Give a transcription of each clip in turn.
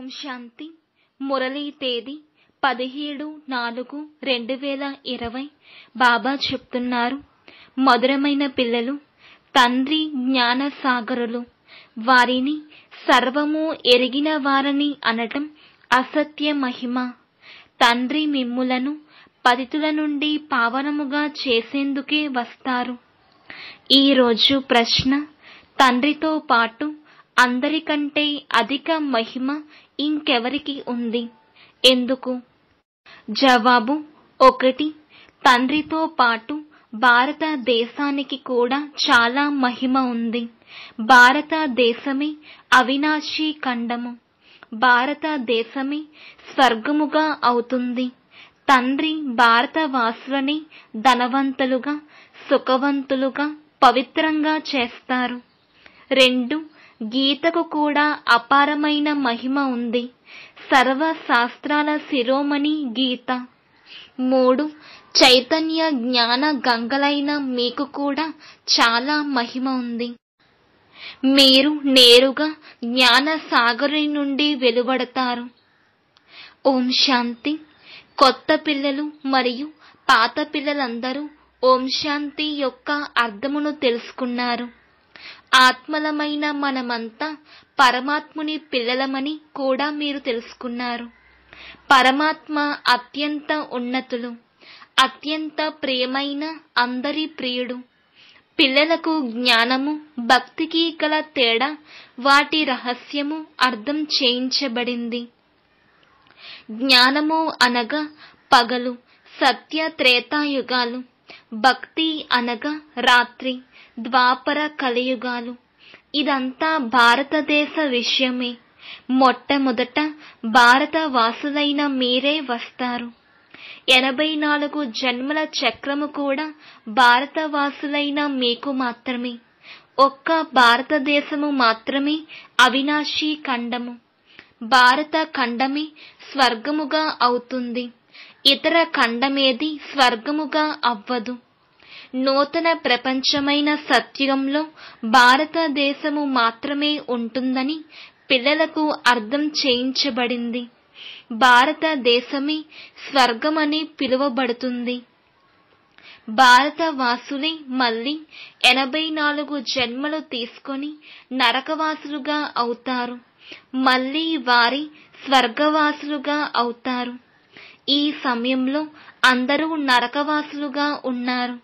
ఓం శాంతి మురళీ తేదీ పదిహేడు నాలుగు రెండు వేల ఇరవై బాబా చెప్తున్నారు మధురమైన పిల్లలు తండ్రి జ్ఞాన సాగరులు వారిని సర్వము ఎరిగిన వారని అనటం అసత్య మహిమ తండ్రి మిమ్ములను పతితుల నుండి పావనముగా చేసేందుకే వస్తారు ఈ రోజు ప్రశ్న తండ్రితో పాటు అందరికంటే అధిక మహిమ ఇంకెవరికి ఉంది ఎందుకు జవాబు ఒకటి తండ్రితో పాటు భారతదేశానికి కూడా చాలా మహిమ ఉంది భారతదేశమే అవినాశీ ఖండము భారతదేశమే స్వర్గముగా అవుతుంది తండ్రి భారతవాసులని ధనవంతులుగా సుఖవంతులుగా పవిత్రంగా చేస్తారు రెండు గీతకు కూడా అపారమైన మహిమ ఉంది సర్వ శాస్త్రాల శిరోమణి గీత మూడు చైతన్య జ్ఞాన గంగలైన మీకు కూడా చాలా మహిమ ఉంది మీరు నేరుగా జ్ఞాన సాగరి నుండి వెలువడతారు ఓం శాంతి కొత్త పిల్లలు మరియు పాత పిల్లలందరూ ఓం శాంతి యొక్క అర్థమును తెలుసుకున్నారు ఆత్మలమైన మనమంతా పరమాత్ముని పిల్లలమని కూడా మీరు తెలుసుకున్నారు పరమాత్మ అత్యంత ఉన్నతులు అత్యంత ప్రియమైన అందరి ప్రియుడు పిల్లలకు జ్ఞానము భక్తికి గల తేడా వాటి రహస్యము అర్థం చేయించబడింది జ్ఞానము అనగా పగలు సత్య త్రేతాయుగాలు భక్తి అనగా రాత్రి ద్వాపర కలియుగాలు ఇదంతా భారతదేశ విషయమే మొట్టమొదట భారత వాసులైన మీరే వస్తారు ఎనభై నాలుగు జన్మల చక్రము కూడా భారతవాసులైన మీకు మాత్రమే ఒక్క భారతదేశము మాత్రమే అవినాశీ ఖండము భారత ఖండమే స్వర్గముగా అవుతుంది ఇతర ఖండమేది స్వర్గముగా అవ్వదు నూతన ప్రపంచమైన సత్యుగంలో భారతదేశము మాత్రమే ఉంటుందని పిల్లలకు అర్థం చేయించబడింది భారతదేశమే స్వర్గమని పిలువబడుతుంది భారతవాసులే మళ్ళీ ఎనభై నాలుగు జన్మలు తీసుకొని నరకవాసులుగా అవుతారు మళ్ళీ వారి స్వర్గవాసులుగా అవుతారు ఈ సమయంలో అందరూ నరకవాసులుగా ఉన్నారు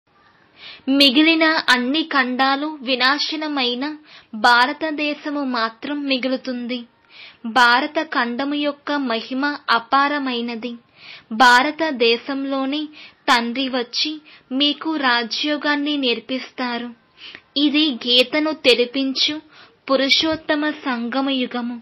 మిగిలిన అన్ని ఖండాలు వినాశనమైన భారతదేశము మాత్రం మిగులుతుంది భారత ఖండము యొక్క మహిమ అపారమైనది భారతదేశంలోనే తండ్రి వచ్చి మీకు రాజ్యోగాన్ని నేర్పిస్తారు ఇది గీతను తెలిపించు పురుషోత్తమ సంగమ యుగము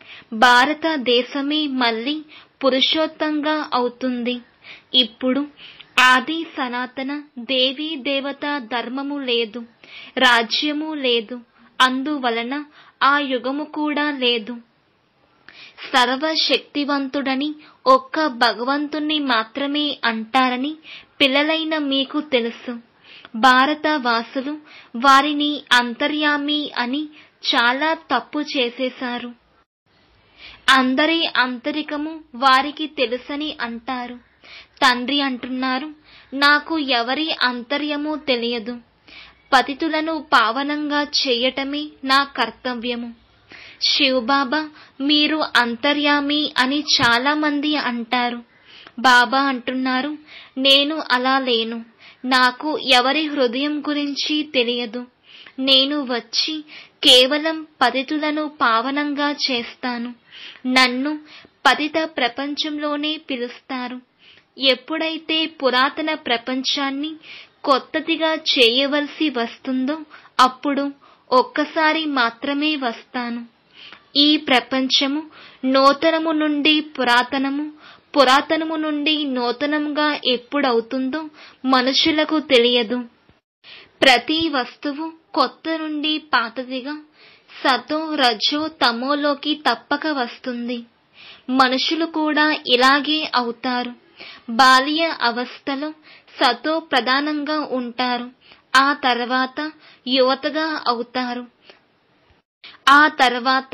భారతదేశమే మళ్ళీ పురుషోత్తంగా అవుతుంది ఇప్పుడు ఆది సనాతన దేవీ దేవత ధర్మము లేదు రాజ్యము లేదు అందువలన ఆ యుగము కూడా లేదు సర్వశక్తివంతుడని ఒక్క భగవంతుణ్ణి మాత్రమే అంటారని పిల్లలైన మీకు తెలుసు భారత వాసులు వారిని అంతర్యామి అని చాలా తప్పు చేసేశారు అందరి అంతరికము వారికి తెలుసని అంటారు తండ్రి అంటున్నారు నాకు ఎవరి అంతర్యము తెలియదు పతితులను పావనంగా చేయటమే నా కర్తవ్యము శివబాబా మీరు అంతర్యామి అని చాలా మంది అంటారు బాబా అంటున్నారు నేను అలా లేను నాకు ఎవరి హృదయం గురించి తెలియదు నేను వచ్చి కేవలం పతితులను పావనంగా చేస్తాను నన్ను పతిత ప్రపంచంలోనే పిలుస్తారు ఎప్పుడైతే పురాతన ప్రపంచాన్ని కొత్తదిగా చేయవలసి వస్తుందో అప్పుడు ఒక్కసారి మాత్రమే వస్తాను ఈ ప్రపంచము నూతనము నుండి పురాతనము పురాతనము నుండి నూతనంగా ఎప్పుడవుతుందో మనుషులకు తెలియదు ప్రతి వస్తువు కొత్త నుండి పాతదిగా సతో రజో తమోలోకి తప్పక వస్తుంది మనుషులు కూడా ఇలాగే అవుతారు బాల్య అవస్థలో సతో ప్రధానంగా ఉంటారు ఆ తర్వాత యువతగా అవుతారు ఆ తర్వాత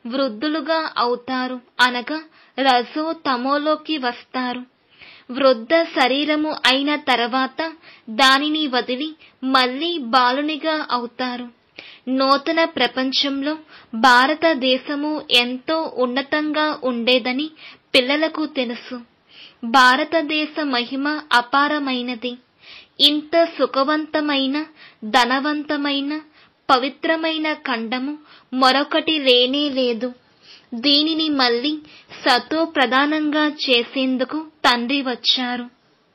వృద్ధులుగా అవుతారు అనగా రజో తమోలోకి వస్తారు వృద్ధ శరీరము అయిన తర్వాత దానిని వదిలి మళ్ళీ బాలునిగా అవుతారు నూతన ప్రపంచంలో భారతదేశము ఎంతో ఉన్నతంగా ఉండేదని పిల్లలకు తెలుసు భారతదేశ మహిమ అపారమైనది ఇంత సుఖవంతమైన ధనవంతమైన పవిత్రమైన ఖండము మరొకటి లేనే లేదు దీనిని మళ్ళీ సతో ప్రధానంగా చేసేందుకు తండ్రి వచ్చారు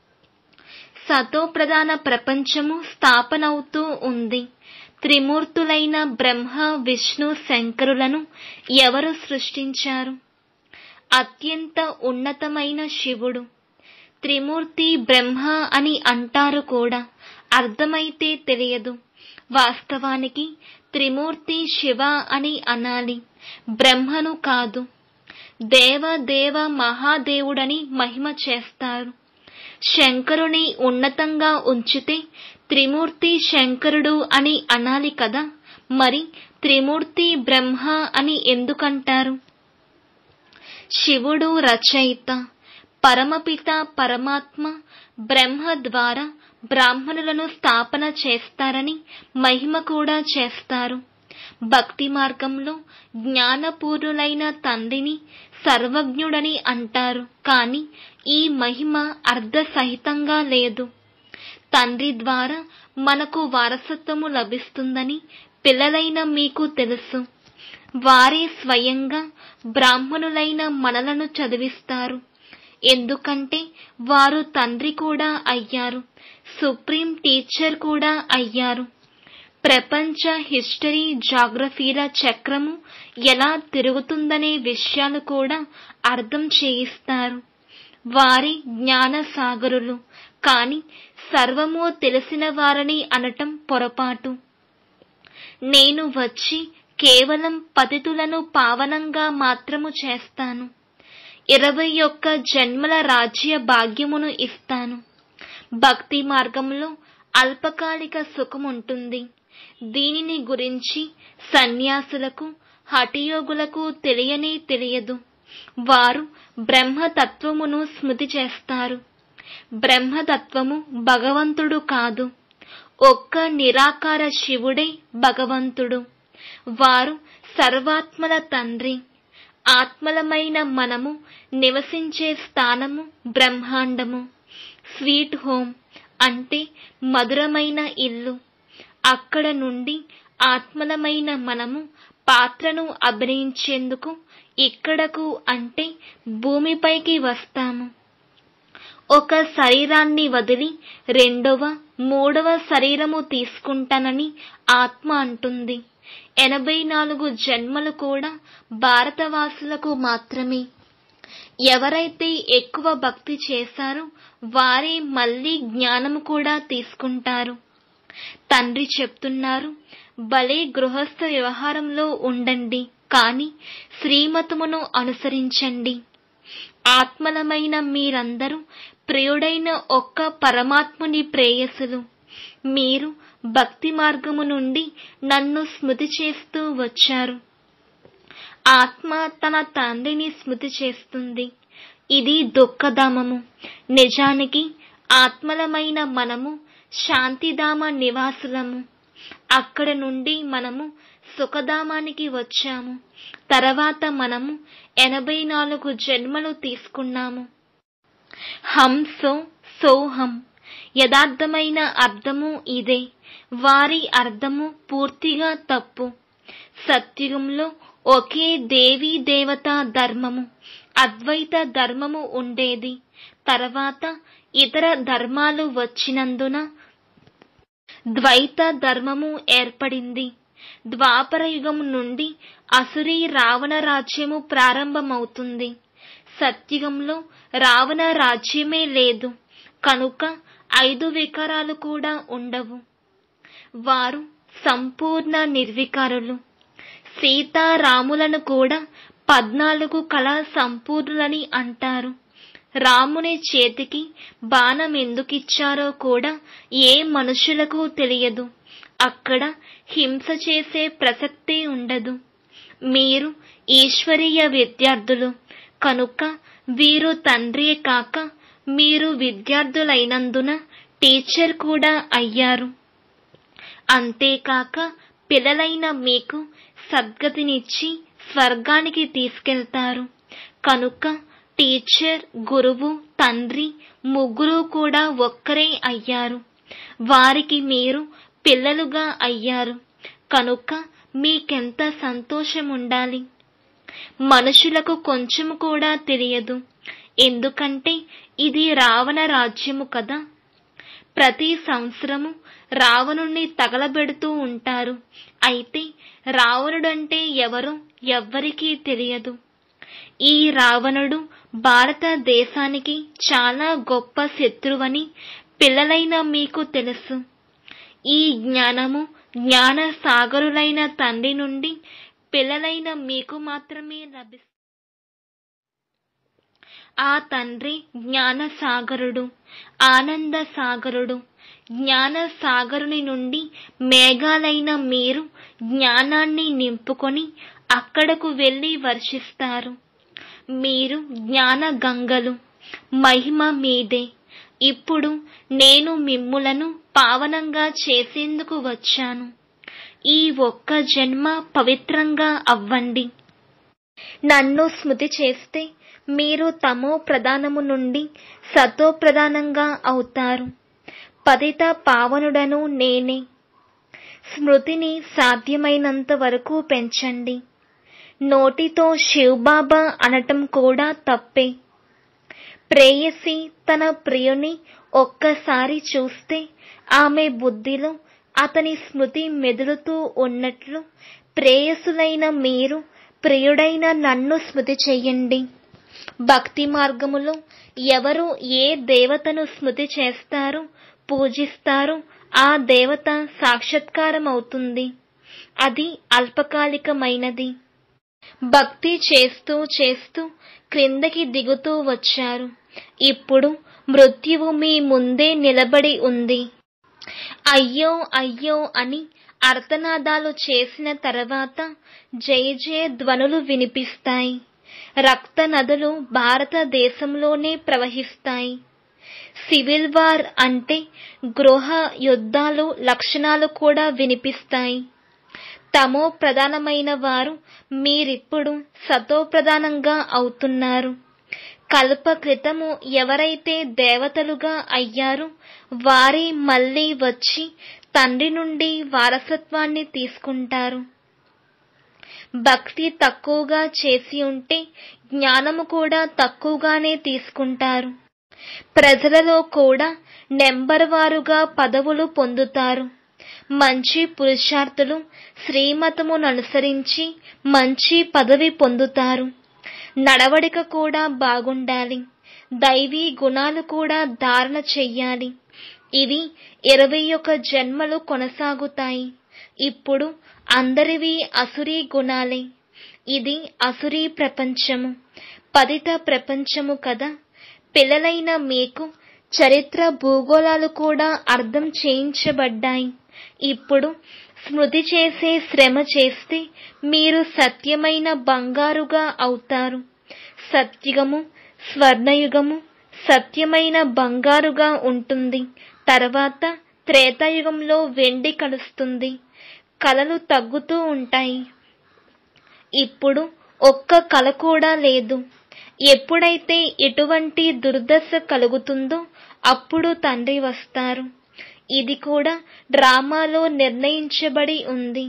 సతో ప్రధాన ప్రపంచము స్థాపనవుతూ ఉంది త్రిమూర్తులైన బ్రహ్మ విష్ణు శంకరులను ఎవరు సృష్టించారు అత్యంత ఉన్నతమైన శివుడు త్రిమూర్తి బ్రహ్మ అని అంటారు కూడా అర్థమైతే తెలియదు వాస్తవానికి త్రిమూర్తి శివ అని అనాలి బ్రహ్మను కాదు దేవ దేవ మహాదేవుడని మహిమ చేస్తారు శంకరుని ఉన్నతంగా ఉంచితే త్రిమూర్తి శంకరుడు అని అనాలి కదా మరి త్రిమూర్తి బ్రహ్మ అని ఎందుకంటారు శివుడు రచయిత పరమపిత పరమాత్మ బ్రహ్మ ద్వారా బ్రాహ్మణులను స్థాపన చేస్తారని మహిమ కూడా చేస్తారు భక్తి మార్గంలో జ్ఞానపూర్ణులైన తండ్రిని సర్వజ్ఞుడని అంటారు కాని ఈ మహిమ అర్ధసహితంగా లేదు తండ్రి ద్వారా మనకు వారసత్వము లభిస్తుందని పిల్లలైన మీకు తెలుసు వారే స్వయంగా బ్రాహ్మణులైన మనలను చదివిస్తారు ఎందుకంటే వారు తండ్రి కూడా అయ్యారు సుప్రీం టీచర్ కూడా అయ్యారు ప్రపంచ హిస్టరీ జాగ్రఫీల చక్రము ఎలా తిరుగుతుందనే విషయాలు కూడా అర్థం చేయిస్తారు వారి జ్ఞాన సాగరులు కాని సర్వము తెలిసిన వారని అనటం పొరపాటు నేను వచ్చి కేవలం పతితులను పావనంగా మాత్రము చేస్తాను ఇరవై ఒక్క జన్మల రాజ్య భాగ్యమును ఇస్తాను భక్తి మార్గంలో అల్పకాలిక సుఖముంటుంది దీనిని గురించి సన్యాసులకు హఠయోగులకు తెలియనే తెలియదు వారు బ్రహ్మతత్వమును స్మృతి చేస్తారు బ్రహ్మతత్వము భగవంతుడు కాదు ఒక్క నిరాకార శివుడే భగవంతుడు వారు సర్వాత్మల తండ్రి ఆత్మలమైన మనము నివసించే స్థానము బ్రహ్మాండము స్వీట్ హోమ్ అంటే మధురమైన ఇల్లు అక్కడ నుండి ఆత్మలమైన మనము పాత్రను అభినయించేందుకు ఇక్కడకు అంటే భూమిపైకి వస్తాము ఒక శరీరాన్ని వదిలి రెండవ మూడవ శరీరము తీసుకుంటానని ఆత్మ అంటుంది ఎనభై నాలుగు జన్మలు కూడా భారతవాసులకు మాత్రమే ఎవరైతే ఎక్కువ భక్తి చేశారో వారే మళ్ళీ జ్ఞానము కూడా తీసుకుంటారు తండ్రి చెప్తున్నారు భలే గృహస్థ వ్యవహారంలో ఉండండి కాని శ్రీమతమును అనుసరించండి ఆత్మలమైన మీరందరూ ప్రియుడైన ఒక్క పరమాత్ముని ప్రేయసులు మీరు భక్తి మార్గము నుండి నన్ను స్మృతి చేస్తూ వచ్చారు ఆత్మ తన తండ్రిని స్మృతి చేస్తుంది ఇది దుఃఖధామము నిజానికి ఆత్మలమైన మనము శాంతిధామ నివాసులము అక్కడ నుండి మనము సుఖధామానికి వచ్చాము తర్వాత మనము ఎనభై నాలుగు జన్మలు తీసుకున్నాము హంసో సోహం యథార్థమైన అర్థము ఇదే వారి అర్థము పూర్తిగా తప్పు సత్యుగంలో ఒకే దేవీ దేవతా ధర్మము అద్వైత ధర్మము ఉండేది తర్వాత ఇతర ధర్మాలు వచ్చినందున ద్వైత ధర్మము ఏర్పడింది ద్వాపర యుగం నుండి అసురీ రావణ రాజ్యము ప్రారంభమవుతుంది సత్యుగంలో రావణ రాజ్యమే లేదు కనుక ఐదు వికారాలు కూడా ఉండవు వారు సంపూర్ణ నిర్వికారులు సీతారాములను కూడా పద్నాలుగు కళా సంపూర్ణులని అంటారు రాముని చేతికి బాణం ఎందుకిచ్చారో కూడా ఏ మనుషులకు తెలియదు అక్కడ హింస చేసే ప్రసక్తే ఉండదు మీరు ఈశ్వరీయ విద్యార్థులు కనుక వీరు తండ్రియే కాక మీరు విద్యార్థులైనందున టీచర్ కూడా అయ్యారు అంతేకాక పిల్లలైన మీకు సద్గతినిచ్చి స్వర్గానికి తీసుకెళ్తారు కనుక టీచర్ గురువు తండ్రి ముగ్గురు కూడా ఒక్కరే అయ్యారు వారికి మీరు పిల్లలుగా అయ్యారు కనుక మీకెంత సంతోషం ఉండాలి మనుషులకు కొంచెం కూడా తెలియదు ఎందుకంటే ఇది రావణ రాజ్యము కదా ప్రతి సంవత్సరము రావణుణ్ణి తగలబెడుతూ ఉంటారు అయితే రావణుడంటే ఎవరో ఎవ్వరికీ తెలియదు ఈ రావణుడు భారతదేశానికి చాలా గొప్ప శత్రువని పిల్లలైన మీకు తెలుసు ఈ జ్ఞానము జ్ఞాన సాగరులైన తండ్రి నుండి పిల్లలైన మీకు మాత్రమే లభిస్తుంది ఆ తండ్రి జ్ఞాన సాగరుడు ఆనంద సాగరుడు జ్ఞాన సాగరుని నుండి మేఘాలైన మీరు జ్ఞానాన్ని నింపుకొని అక్కడకు వెళ్ళి వర్షిస్తారు మీరు జ్ఞాన గంగలు మహిమ మీదే ఇప్పుడు నేను మిమ్ములను పావనంగా చేసేందుకు వచ్చాను ఈ ఒక్క జన్మ పవిత్రంగా అవ్వండి నన్ను స్మృతి చేస్తే మీరు తమో ప్రధానము నుండి సతో ప్రధానంగా అవుతారు పతిత పావనుడను నేనే స్మృతిని సాధ్యమైనంత వరకు పెంచండి నోటితో శివబాబా అనటం కూడా తప్పే ప్రేయసి తన ప్రియుని ఒక్కసారి చూస్తే ఆమె బుద్ధిలో అతని స్మృతి మెదులుతూ ఉన్నట్లు ప్రేయసులైన మీరు ప్రియుడైన నన్ను స్మృతి చెయ్యండి భక్తి మార్గములో ఎవరు ఏ దేవతను స్మృతి చేస్తారో పూజిస్తారో ఆ దేవత సాక్షాత్కారం అవుతుంది అది అల్పకాలికమైనది భక్తి చేస్తూ చేస్తూ క్రిందకి దిగుతూ వచ్చారు ఇప్పుడు మృత్యువు మీ ముందే నిలబడి ఉంది అయ్యో అయ్యో అని అర్తనాదాలు చేసిన తర్వాత జయ జయ ధ్వనులు వినిపిస్తాయి రక్త నదులు భారతదేశంలోనే ప్రవహిస్తాయి సివిల్ వార్ అంటే గృహ యుద్ధాలు లక్షణాలు కూడా వినిపిస్తాయి తమో ప్రధానమైన వారు మీరిప్పుడు సతో ప్రధానంగా అవుతున్నారు కల్ప క్రితము ఎవరైతే దేవతలుగా అయ్యారో వారే మళ్ళీ వచ్చి తండ్రి నుండి వారసత్వాన్ని తీసుకుంటారు భక్తి తక్కువగా చేసి ఉంటే జ్ఞానము కూడా తక్కువగానే తీసుకుంటారు ప్రజలలో కూడా నెంబర్ వారుగా పదవులు పొందుతారు మంచి పురుషార్థులు శ్రీమతమును అనుసరించి మంచి పదవి పొందుతారు నడవడిక కూడా బాగుండాలి దైవీ గుణాలు కూడా ధారణ చెయ్యాలి ఇవి ఇరవై ఒక జన్మలు కొనసాగుతాయి ఇప్పుడు అందరివి అసురీ గుణాలే ఇది అసురీ ప్రపంచము పతిత ప్రపంచము కదా పిల్లలైన మీకు చరిత్ర భూగోళాలు కూడా అర్థం చేయించబడ్డాయి ఇప్పుడు స్మృతి చేసే శ్రమ చేస్తే మీరు సత్యమైన బంగారుగా అవుతారు సత్యుగము స్వర్ణయుగము సత్యమైన బంగారుగా ఉంటుంది తర్వాత త్రేతాయుగంలో వెండి కలుస్తుంది కలలు తగ్గుతూ ఉంటాయి ఇప్పుడు ఒక్క కల కూడా లేదు ఎప్పుడైతే ఎటువంటి దుర్దశ కలుగుతుందో అప్పుడు తండ్రి వస్తారు ఇది కూడా డ్రామాలో నిర్ణయించబడి ఉంది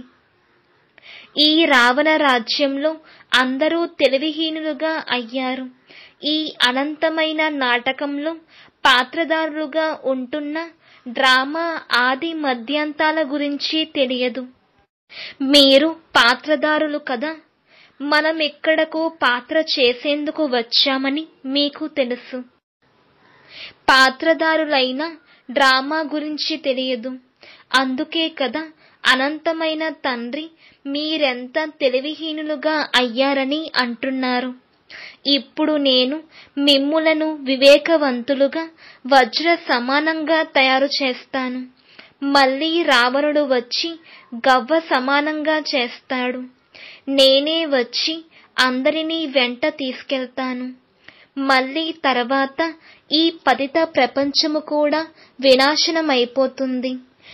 ఈ రావణ రాజ్యంలో అందరూ తెలివిహీనులుగా అయ్యారు ఈ అనంతమైన నాటకంలో పాత్రదారులుగా ఉంటున్న డ్రామా ఆది మధ్యాంతాల గురించి తెలియదు మీరు పాత్రదారులు కదా మనం ఇక్కడకు పాత్ర చేసేందుకు వచ్చామని మీకు తెలుసు పాత్రదారులైన డ్రామా గురించి తెలియదు అందుకే కదా అనంతమైన తండ్రి మీరెంత తెలివిహీనులుగా అయ్యారని అంటున్నారు ఇప్పుడు నేను మిమ్ములను వివేకవంతులుగా వజ్ర సమానంగా తయారు చేస్తాను మళ్ళీ రావణుడు వచ్చి గవ్వ సమానంగా చేస్తాడు నేనే వచ్చి అందరినీ వెంట తీసుకెళ్తాను మళ్ళీ తర్వాత ఈ పతిత ప్రపంచము కూడా వినాశనమైపోతుంది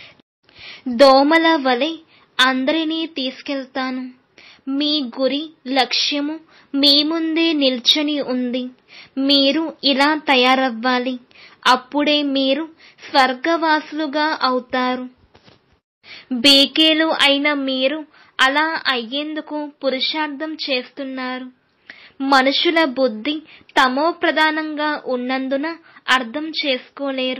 దోమల వలె అందరినీ తీసుకెళ్తాను మీ గురి లక్ష్యము మీ ముందే నిల్చొని ఉంది మీరు ఇలా తయారవ్వాలి అప్పుడే మీరు స్వర్గవాసులుగా అవుతారు బేకేలు అయిన మీరు అలా అయ్యేందుకు పురుషార్థం చేస్తున్నారు మనుషుల బుద్ధి తమో ప్రధానంగా ఉన్నందున అర్థం చేసుకోలేరు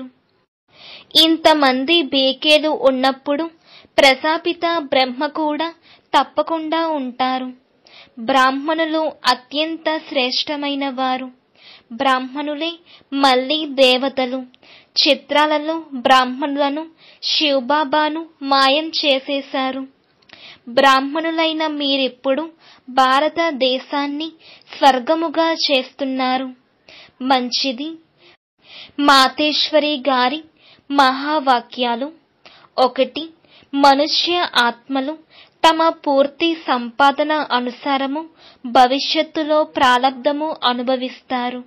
ఇంతమంది బేకేలు ఉన్నప్పుడు ప్రజాపిత బ్రహ్మ కూడా తప్పకుండా ఉంటారు బ్రాహ్మణులు అత్యంత శ్రేష్టమైన వారు బ్రాహ్మణులే మళ్ళీ దేవతలు చిత్రాలలో బ్రాహ్మణులను శివబాబాను మాయం చేసేశారు బ్రాహ్మణులైన మీరిప్పుడు భారతదేశాన్ని స్వర్గముగా చేస్తున్నారు మంచిది మాతేశ్వరి గారి మహావాక్యాలు ఒకటి మనుష్య ఆత్మలు తమ పూర్తి సంపాదన అనుసారము భవిష్యత్తులో ప్రాలబ్ధము అనుభవిస్తారు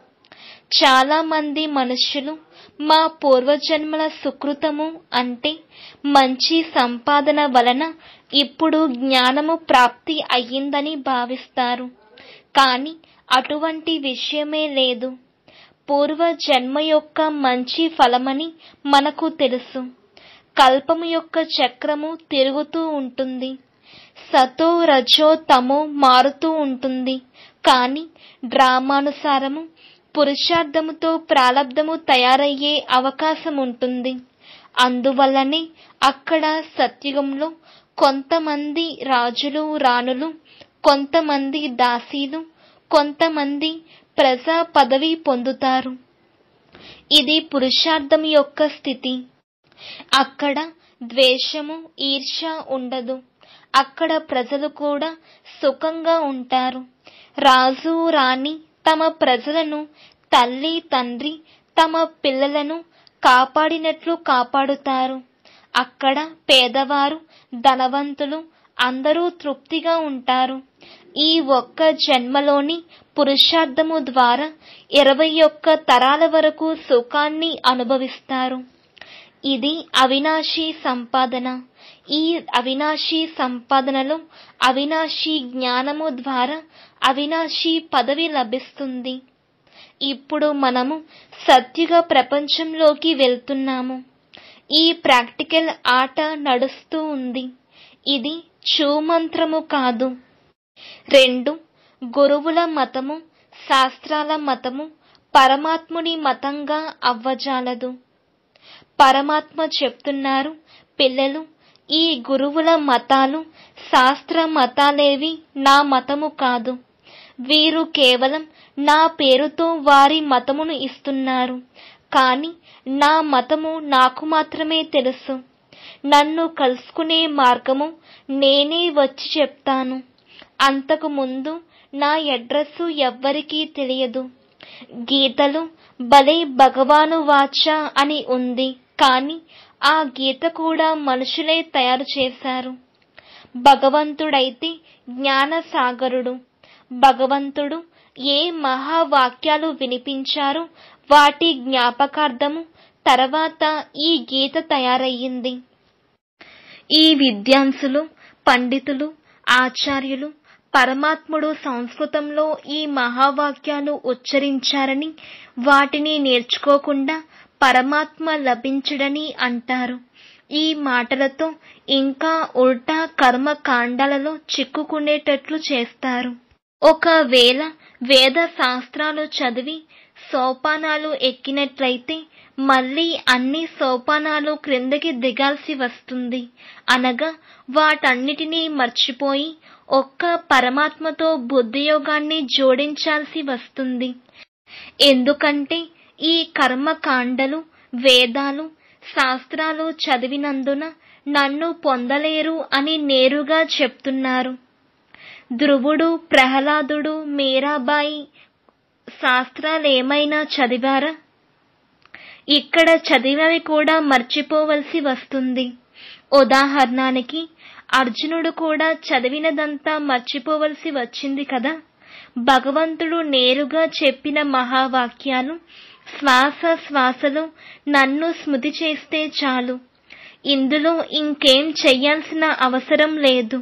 చాలా మంది మనుష్యులు మా పూర్వజన్మల సుకృతము అంటే మంచి సంపాదన వలన ఇప్పుడు జ్ఞానము ప్రాప్తి అయ్యిందని భావిస్తారు కానీ అటువంటి విషయమే లేదు పూర్వ జన్మ యొక్క మంచి ఫలమని మనకు తెలుసు కల్పము యొక్క చక్రము తిరుగుతూ ఉంటుంది సతో రజో తమో మారుతూ ఉంటుంది కానీ డ్రామానుసారము పురుషార్థముతో ప్రాలబ్ధము తయారయ్యే అవకాశం ఉంటుంది అందువల్లనే అక్కడ సత్యుగంలో కొంతమంది రాజులు రాణులు కొంతమంది దాసీలు కొంతమంది ప్రజా పదవి పొందుతారు ఇది పురుషార్థం యొక్క స్థితి అక్కడ ద్వేషము ఈర్ష ఉండదు అక్కడ ప్రజలు కూడా సుఖంగా ఉంటారు రాజు రాణి తమ ప్రజలను తల్లి తండ్రి తమ పిల్లలను కాపాడినట్లు కాపాడుతారు అక్కడ పేదవారు ధనవంతులు అందరూ తృప్తిగా ఉంటారు ఈ ఒక్క జన్మలోని పురుషార్థము ద్వారా ఇరవై ఒక్క తరాల వరకు సుఖాన్ని అనుభవిస్తారు ఇది అవినాశీ సంపాదన ఈ అవినాశీ సంపాదనలో అవినాశీ జ్ఞానము ద్వారా అవినాశీ పదవి లభిస్తుంది ఇప్పుడు మనము సత్యుగ ప్రపంచంలోకి వెళ్తున్నాము ఈ ప్రాక్టికల్ ఆట నడుస్తూ ఉంది ఇది చూమంత్రము కాదు రెండు గురువుల మతము శాస్త్రాల మతము పరమాత్ముని మతంగా అవ్వజాలదు పరమాత్మ చెప్తున్నారు పిల్లలు ఈ గురువుల మతాలు శాస్త్ర మతాలేవి నా మతము కాదు వీరు కేవలం నా పేరుతో వారి మతమును ఇస్తున్నారు కానీ నా మతము నాకు మాత్రమే తెలుసు నన్ను కలుసుకునే మార్గము నేనే వచ్చి చెప్తాను అంతకు ముందు నా అడ్రస్సు ఎవ్వరికీ తెలియదు గీతలు భలే భగవాను వాచ అని ఉంది కానీ ఆ గీత కూడా మనుషులే తయారు చేశారు భగవంతుడైతే జ్ఞాన సాగరుడు భగవంతుడు ఏ మహావాక్యాలు వినిపించారో వాటి జ్ఞాపకార్థము తర్వాత ఈ గీత తయారయ్యింది ఈ విద్యాంసులు పండితులు ఆచార్యులు పరమాత్ముడు సంస్కృతంలో ఈ మహావాక్యాలు ఉచ్చరించారని వాటిని నేర్చుకోకుండా పరమాత్మ లభించడని అంటారు ఈ మాటలతో ఇంకా ఉల్టా కర్మ కాండాలలో చిక్కుకునేటట్లు చేస్తారు ఒకవేళ వేద శాస్త్రాలు చదివి సోపానాలు ఎక్కినట్లయితే మళ్ళీ అన్ని సోపానాలు క్రిందకి దిగాల్సి వస్తుంది అనగా వాటన్నిటినీ మర్చిపోయి ఒక్క పరమాత్మతో బుద్ధియోగాన్ని జోడించాల్సి వస్తుంది ఎందుకంటే ఈ కర్మకాండలు వేదాలు శాస్త్రాలు చదివినందున నన్ను పొందలేరు అని నేరుగా చెప్తున్నారు ధ్రువుడు ప్రహ్లాదుడు మీరాబాయి శాస్త్రాలేమైనా చదివారా ఇక్కడ చదివినవి కూడా మర్చిపోవలసి వస్తుంది ఉదాహరణకి అర్జునుడు కూడా చదివినదంతా మర్చిపోవలసి వచ్చింది కదా భగవంతుడు నేరుగా చెప్పిన మహావాక్యాలు శ్వాస శ్వాసలో నన్ను స్మృతి చేస్తే చాలు ఇందులో ఇంకేం చెయ్యాల్సిన అవసరం లేదు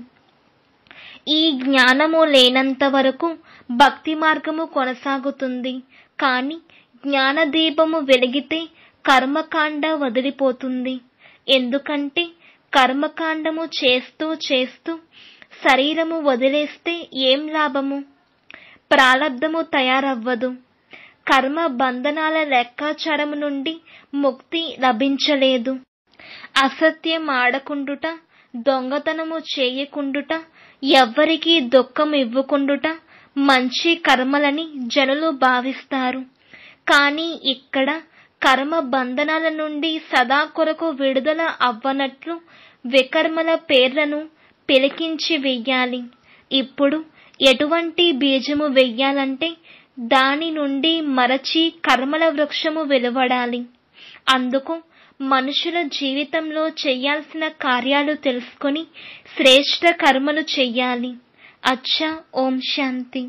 ఈ జ్ఞానము లేనంత వరకు భక్తి మార్గము కొనసాగుతుంది కాని జ్ఞానదీపము వెలిగితే కర్మకాండ వదిలిపోతుంది ఎందుకంటే కర్మకాండము చేస్తూ చేస్తూ శరీరము వదిలేస్తే ఏం లాభము ప్రాలబ్ధము తయారవ్వదు కర్మ బంధనాల లెక్కాచారము నుండి ముక్తి లభించలేదు అసత్యం ఆడకుండుట దొంగతనము చేయకుండుట ఎవ్వరికీ దుఃఖం ఇవ్వకుండుట మంచి కర్మలని జనులు భావిస్తారు కానీ ఇక్కడ కర్మ బంధనాల నుండి సదా కొరకు విడుదల అవ్వనట్లు వికర్మల పేర్లను పిలికించి వెయ్యాలి ఇప్పుడు ఎటువంటి బీజము వెయ్యాలంటే దాని నుండి మరచి కర్మల వృక్షము వెలువడాలి అందుకు మనుషుల జీవితంలో చెయ్యాల్సిన కార్యాలు తెలుసుకొని శ్రేష్ట కర్మలు చెయ్యాలి అచ్చా ఓం శాంతి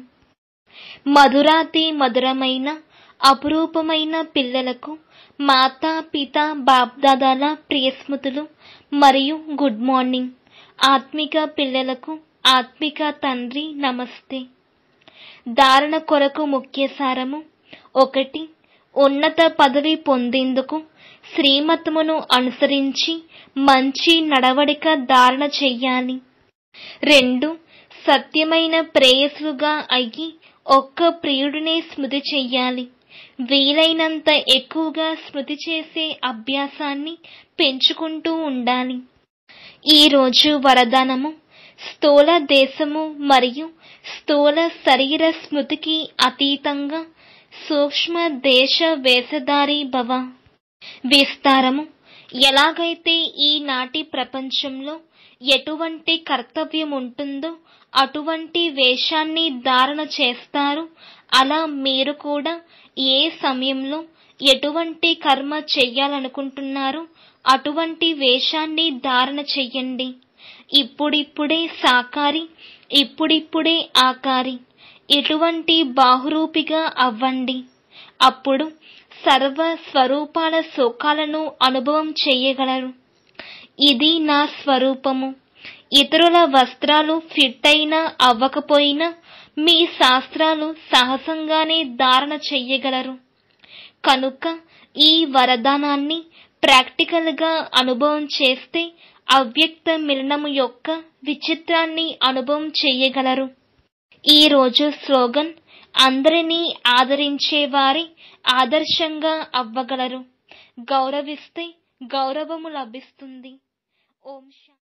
మధురాతి మధురమైన అపురూపమైన పిల్లలకు మాతా పిత బాప్దాదాల ప్రియస్మృతులు మరియు గుడ్ మార్నింగ్ ఆత్మిక పిల్లలకు ఆత్మిక తండ్రి నమస్తే ధారణ కొరకు ముఖ్య సారము ఒకటి ఉన్నత పదవి పొందేందుకు శ్రీమతమును అనుసరించి మంచి నడవడిక ధారణ చెయ్యాలి రెండు సత్యమైన ప్రేయసులుగా అయ్యి ఒక్క ప్రియుడినే స్మృతి చెయ్యాలి వీలైనంత ఎక్కువగా స్మృతి చేసే అభ్యాసాన్ని పెంచుకుంటూ ఉండాలి ఈ రోజు వరదానము స్థూల దేశము మరియు స్థూల శరీర స్మృతికి అతీతంగా సూక్ష్మ దేశ వేషధారి భవ విస్తారము ఎలాగైతే ఈనాటి ప్రపంచంలో ఎటువంటి కర్తవ్యం ఉంటుందో అటువంటి వేషాన్ని ధారణ చేస్తారు అలా మీరు కూడా ఏ సమయంలో ఎటువంటి కర్మ చెయ్యాలనుకుంటున్నారో అటువంటి వేషాన్ని ధారణ చెయ్యండి ఇప్పుడిప్పుడే సాకారి ఇప్పుడిప్పుడే ఆకారి ఇటువంటి బాహురూపిగా అవ్వండి అప్పుడు సర్వ స్వరూపాల సుఖాలను అనుభవం చెయ్యగలరు ఇది నా స్వరూపము ఇతరుల వస్త్రాలు ఫిట్ అయినా అవ్వకపోయినా మీ శాస్త్రాలు సహజంగానే ధారణ చెయ్యగలరు కనుక ఈ వరదానాన్ని ప్రాక్టికల్ గా అనుభవం చేస్తే అవ్యక్త మిలనము యొక్క విచిత్రాన్ని అనుభవం చెయ్యగలరు ఈ రోజు స్లోగన్ అందరినీ ఆదరించే వారి ఆదర్శంగా అవ్వగలరు గౌరవిస్తే గౌరవము లభిస్తుంది ఓం శా